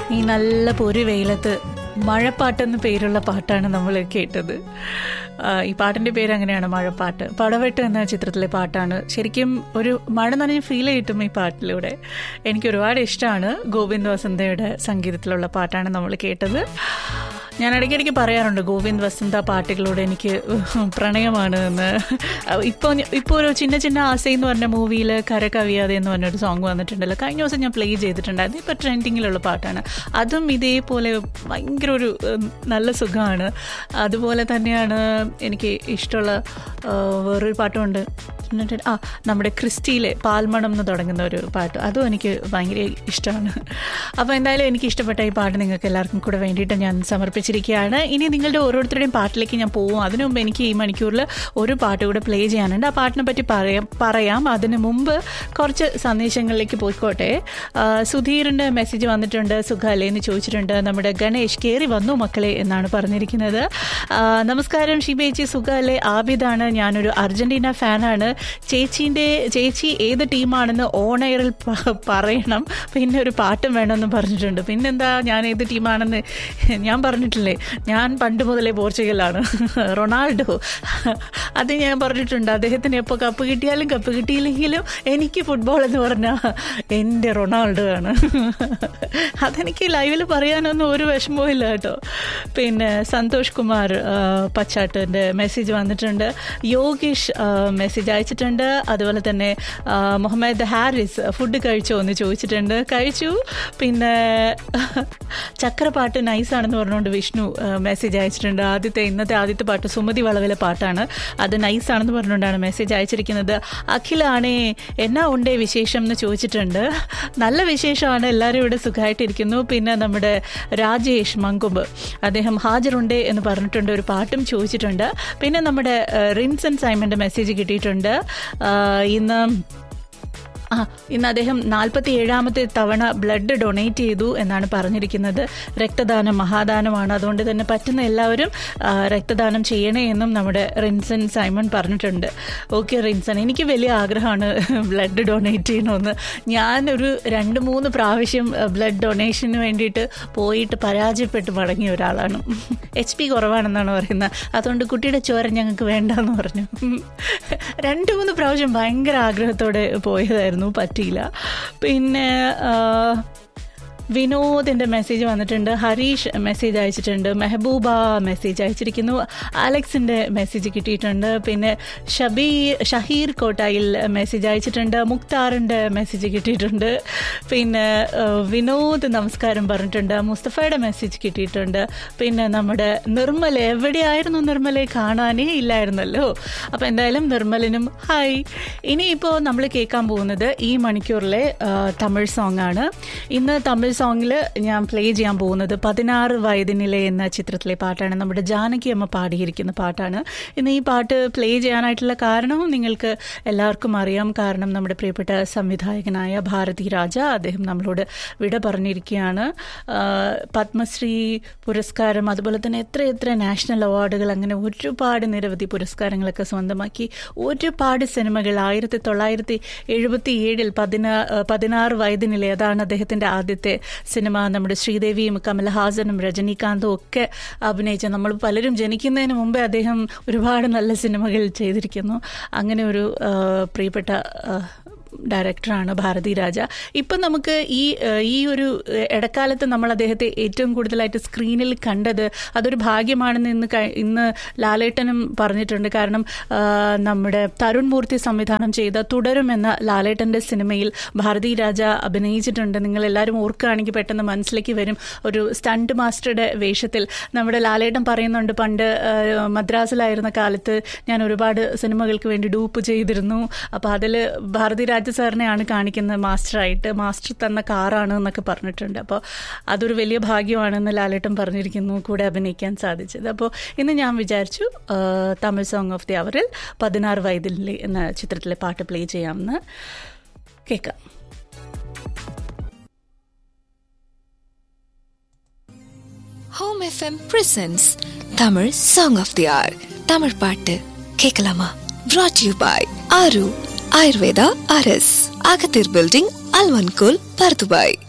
ഈ നല്ല പൊരി വെയിലത്ത് മഴപ്പാട്ടെന്ന് പേരുള്ള പാട്ടാണ് നമ്മൾ കേട്ടത് ആ, ഈ പാട്ടിൻ്റെ പേര് അങ്ങനെയാണ് മഴപ്പാട്ട് പടവെട്ട് എന്ന ചിത്രത്തിലെ പാട്ടാണ് ശരിക്കും ഒരു മഴ നനഞ്ഞ് ഫീൽ കിട്ടും ഈ പാട്ടിലൂടെ എനിക്ക് ഒരുപാട് ഇഷ്ടമാണ് ഗോവിന്ദ് വസന്തയുടെ സംഗീതത്തിലുള്ള പാട്ടാണ് നമ്മൾ കേട്ടത് ഞാൻ ഇടയ്ക്കിടയ്ക്ക് പറയാറുണ്ട് ഗോവിന്ദ് വസന്ത പാട്ടുകളോട് എനിക്ക് പ്രണയമാണ് എന്ന് ഇപ്പോൾ ഇപ്പോൾ ഒരു ചിന്ന ചിന്ന ആസை എന്ന് പറഞ്ഞ മൂവിയിൽ കരകവിയാതെ എന്ന് പറഞ്ഞൊരു സോങ് വന്നിട്ടുണ്ടല്ലോ കഴിഞ്ഞ ദിവസം ഞാൻ പ്ലേ ചെയ്തിട്ടുണ്ടായിരുന്നു ഇപ്പോൾ ട്രെൻഡിങ്ങിലുള്ള പാട്ടാണ് അതും ഇതേപോലെ ഭയങ്കര ഒരു ഉം, നല്ല സുഖമാണ് അതുപോലെ തന്നെയാണ് എനിക്ക് ഇഷ്ടമുള്ള ആ, വേറൊരു പാട്ടുമുണ്ട് എന്നിട്ട് ആ നമ്മുടെ ക്രിസ്റ്റിയിലെ പാൽമണം എന്ന് തുടങ്ങുന്ന ഒരു പാട്ട് അതും എനിക്ക് ഭയങ്കര ഇഷ്ടമാണ് അപ്പോൾ എന്തായാലും എനിക്ക് ഇഷ്ടപ്പെട്ട ഈ പാട്ട് നിങ്ങൾക്ക് എല്ലാവർക്കും കൂടെ വേണ്ടിയിട്ട് ഞാൻ സമർപ്പിച്ചിരിക്കുകയാണ് ഇനി നിങ്ങളുടെ ഓരോരുത്തരുടെയും പാട്ടിലേക്ക് ഞാൻ പോവും അതിനു മുമ്പ് എനിക്ക് ഈ മണിക്കൂറിൽ ഒരു പാട്ട് കൂടെ പ്ലേ ചെയ്യാനുണ്ട് ആ പാട്ടിനെ പറ്റി പറയാം പറയാം അതിന് മുമ്പ് കുറച്ച് സന്ദേശങ്ങളിലേക്ക് പോയിക്കോട്ടെ ആ, സുധീറിൻ്റെ മെസ്സേജ് വന്നിട്ടുണ്ട് സുഖാലേ എന്ന് ചോദിച്ചിട്ടുണ്ട് നമ്മുടെ ഗണേഷ് കയറി വന്നു മക്കളെ എന്നാണ് പറഞ്ഞിരിക്കുന്നത് ആ, നമസ്കാരം ഷിബേച്ചി സുഖാലേ ആബിദാണ് ഞാനൊരു അർജന്റീന ഫാനാണ് ചേച്ചീൻ്റെ ചേച്ചി ഏത് ടീമാണെന്ന് ഓൺ എയറിൽ പ- പറയണം പിന്നെ ഒരു പാട്ടും വേണമെന്ന് പറഞ്ഞിട്ടുണ്ട് പിന്നെന്താ ഞാൻ ഏത് ടീമാണെന്ന് ഞാൻ പറഞ്ഞിട്ടില്ലേ ഞാൻ പണ്ട് മുതലേ പോർച്ചുഗലാണ് റൊണാൾഡോ അത് ഞാൻ പറഞ്ഞിട്ടുണ്ട് അദ്ദേഹത്തിന് എപ്പോൾ കപ്പ് കിട്ടിയാലും കപ്പ് കിട്ടിയില്ലെങ്കിലും എനിക്ക് ഫുട്ബോൾ എന്ന് പറഞ്ഞാൽ എൻ്റെ റൊണാൾഡോ ആണ് അതെനിക്ക് ലൈവിൽ പറയാനൊന്നും ഒരു വിഷമവും ഇല്ല കേട്ടോ പിന്നെ സന്തോഷ് കുമാർ ആ, പച്ചാട്ടിൻ്റെ മെസ്സേജ് വന്നിട്ടുണ്ട് യോഗീഷ് ആ, മെസ്സേജ് അയച്ചിട്ടുണ്ട് അതുപോലെ തന്നെ ആ, മുഹമ്മദ് ഹാരിസ് ഫുഡ് കഴിച്ചോ എന്ന് ചോദിച്ചിട്ടുണ്ട് കഴിച്ചു പിന്നെ ചക്രപ്പാട്ട് നൈസാണെന്ന് പറഞ്ഞുകൊണ്ട് വിഷ്ണു ആ, മെസ്സേജ് അയച്ചിട്ടുണ്ട് ആദ്യത്തെ ഇന്നത്തെ ആദ്യത്തെ പാട്ട് സുമതി വളവിലെ പാട്ടാണ് അത് നൈസാണെന്ന് പറഞ്ഞുകൊണ്ടാണ് മെസ്സേജ് അയച്ചിരിക്കുന്നത് അഖിലാണേ എന്നാ ഉണ്ടേ വിശേഷം എന്ന് ചോദിച്ചിട്ടുണ്ട് നല്ല വിശേഷമാണ് എല്ലാവരും ഇവിടെ സുഖമായിട്ടിരിക്കുന്നു പിന്നെ നമ്മുടെ രാജേഷ് മങ്കുമ്പ് അദ്ദേഹം ഹാജറുണ്ടേ എന്ന് പറഞ്ഞിട്ടുണ്ട് ഒരു പാട്ടും ചോദിച്ചിട്ടുണ്ട് പിന്നെ നമ്മുടെ ഏഹ്, റിൻസൺ സൈമന്റെ മെസ്സേജ് കിട്ടിയിട്ടുണ്ട് ആഹ്, ഇന്ന് ആ ഇന്ന് അദ്ദേഹം നാൽപ്പത്തി ഏഴാമത്തെ തവണ ബ്ലഡ് ഡൊണേറ്റ് ചെയ്തു എന്നാണ് പറഞ്ഞിരിക്കുന്നത് രക്തദാനം മഹാദാനമാണ് അതുകൊണ്ട് തന്നെ പറ്റുന്ന എല്ലാവരും ആ, രക്തദാനം ചെയ്യണേ എന്നും നമ്മുടെ റിൻസൺ സൈമൺ പറഞ്ഞിട്ടുണ്ട് ഓക്കെ റിൻസൺ എനിക്ക് വലിയ ആഗ്രഹമാണ് ബ്ലഡ് ഡൊണേറ്റ് ചെയ്യണമെന്ന് ഞാനൊരു രണ്ട് മൂന്ന് പ്രാവശ്യം ബ്ലഡ് ഡൊണേഷന് വേണ്ടിയിട്ട് പോയിട്ട് പരാജയപ്പെട്ട് മടങ്ങിയ ഒരാളാണ് എച്ച് പി കുറവാണെന്നാണ് പറയുന്നത് അതുകൊണ്ട് കുട്ടിയുടെ ചോര ഞങ്ങൾക്ക് വേണ്ടെന്ന് പറഞ്ഞു രണ്ട് മൂന്ന് പ്രാവശ്യം ഭയങ്കര ആഗ്രഹത്തോടെ പോയതായിരുന്നു പറ്റിയില്ല പിന്നെ ആ, വിനോദിൻ്റെ മെസ്സേജ് വന്നിട്ടുണ്ട് ഹരീഷ് മെസ്സേജ് അയച്ചിട്ടുണ്ട് മെഹബൂബ മെസ്സേജ് അയച്ചിരിക്കുന്നു അലക്സിൻ്റെ മെസ്സേജ് കിട്ടിയിട്ടുണ്ട് പിന്നെ ഷബീ ഷഹീർ കോട്ടായിൽ മെസ്സേജ് അയച്ചിട്ടുണ്ട് മുക്താറിൻ്റെ മെസ്സേജ് കിട്ടിയിട്ടുണ്ട് പിന്നെ ആ, വിനോദ് നമസ്കാരം പറഞ്ഞിട്ടുണ്ട് മുസ്തഫയുടെ മെസ്സേജ് കിട്ടിയിട്ടുണ്ട് പിന്നെ നമ്മുടെ നിർമ്മല എവിടെയായിരുന്നു നിർമ്മലയെ കാണാനേ ഇല്ലായിരുന്നല്ലോ അപ്പോൾ എന്തായാലും നിർമ്മലിനും ഹായ് ഇനിയിപ്പോൾ നമ്മൾ കേൾക്കാൻ പോകുന്നത് ഈ മണിക്കൂറിലെ ആ, തമിഴ് സോങ് ആണ് ഇന്ന് തമിഴ് സോങ്ങിൽ ഞാൻ പ്ലേ ചെയ്യാൻ പോകുന്നത് പതിനാറ് വയതിനിലെ എന്ന ചിത്രത്തിലെ പാട്ടാണ് നമ്മുടെ ജാനകി അമ്മ പാടിയിരിക്കുന്ന പാട്ടാണ് ഇന്ന് ഈ പാട്ട് പ്ലേ ചെയ്യാനായിട്ടുള്ള കാരണവും നിങ്ങൾക്ക് എല്ലാവർക്കും അറിയാം കാരണം നമ്മുടെ പ്രിയപ്പെട്ട സംവിധായകനായ ഭാരതി രാജ അദ്ദേഹം നമ്മളോട് വിട പറഞ്ഞിരിക്കുകയാണ് ആ, പത്മശ്രീ പുരസ്കാരം അതുപോലെ തന്നെ എത്ര എത്ര നാഷണൽ അവാർഡുകൾ അങ്ങനെ ഒരുപാട് നിരവധി പുരസ്കാരങ്ങളൊക്കെ സ്വന്തമാക്കി ഒരുപാട് സിനിമകൾ ആയിരത്തി തൊള്ളായിരത്തി എഴുപത്തി ഏഴിൽ പതിനാ പതിനാറ് വയതിനിലെ അതാണ് അദ്ദേഹത്തിൻ്റെ ആദ്യത്തെ സിനിമ നമ്മുടെ ശ്രീദേവിയും കമൽഹാസനും രജനീകാന്തും ഒക്കെ അഭിനയിച്ച നമ്മൾ പലരും ജനിക്കുന്നതിന് മുമ്പേ അദ്ദേഹം ഒരുപാട് നല്ല സിനിമകൾ ചെയ്തിരിക്കുന്നു അങ്ങനെ ഒരു ആ, പ്രിയപ്പെട്ട ആ, ഡയറക്ടറാണ് ഭാരതി രാജ ഇപ്പം നമുക്ക് ഈ ഏഹ്, ഈ ഒരു ഏഹ്, ഇടക്കാലത്ത് നമ്മൾ അദ്ദേഹത്തെ ഏറ്റവും കൂടുതലായിട്ട് സ്ക്രീനിൽ കണ്ടത് അതൊരു ഭാഗ്യമാണെന്ന് ഇന്ന് കഴി- ഇന്ന് ലാലേട്ടനും പറഞ്ഞിട്ടുണ്ട് കാരണം ആ, നമ്മുടെ തരുൺ മൂർത്തി സംവിധാനം ചെയ്ത തുടരും എന്ന ലാലേട്ടൻ്റെ സിനിമയിൽ ഭാരതി രാജ അഭിനയിച്ചിട്ടുണ്ട് നിങ്ങൾ എല്ലാവരും ഓർക്കുകയാണെങ്കിൽ പെട്ടെന്ന് മനസ്സിലേക്ക് വരും ഒരു സ്റ്റണ്ട് മാസ്റ്ററുടെ വേഷത്തിൽ നമ്മുടെ ലാലേട്ടൻ പറയുന്നുണ്ട് പണ്ട് ആ, മദ്രാസിലായിരുന്ന കാലത്ത് ഞാൻ ഒരുപാട് സിനിമകൾക്ക് വേണ്ടി ഡൂപ്പ് ചെയ്തിരുന്നു അപ്പോൾ അതിൽ ഭാരതി രാജ സാറിനെയാണ് കാണിക്കുന്നത് മാസ്റ്ററായിട്ട് മാസ്റ്റർ തന്ന കാറാണ് എന്നൊക്കെ പറഞ്ഞിട്ടുണ്ട് അപ്പോൾ അതൊരു വലിയ ഭാഗ്യമാണെന്ന് ലാലേട്ടൻ പറഞ്ഞിരിക്കുന്നു കൂടെ അഭിനയിക്കാൻ സാധിച്ചത് അപ്പോൾ ഇന്ന് ഞാൻ വിചാരിച്ചു ആ, തമിഴ് സോങ് ഓഫ് ദി അവറിൽ പതിനാറ് വയതിലെ എന്ന ചിത്രത്തിലെ പാട്ട് പ്ലേ ചെയ്യാമെന്ന് കേൾക്കാം home FM presents Tamil song of the hour Tamil பாட்டு கேட்கலாமா brought you by Aaru Ayurveda அரஸ் அகத்தீர் பில்டிங் அல்வன்கோல் பர்துபாய்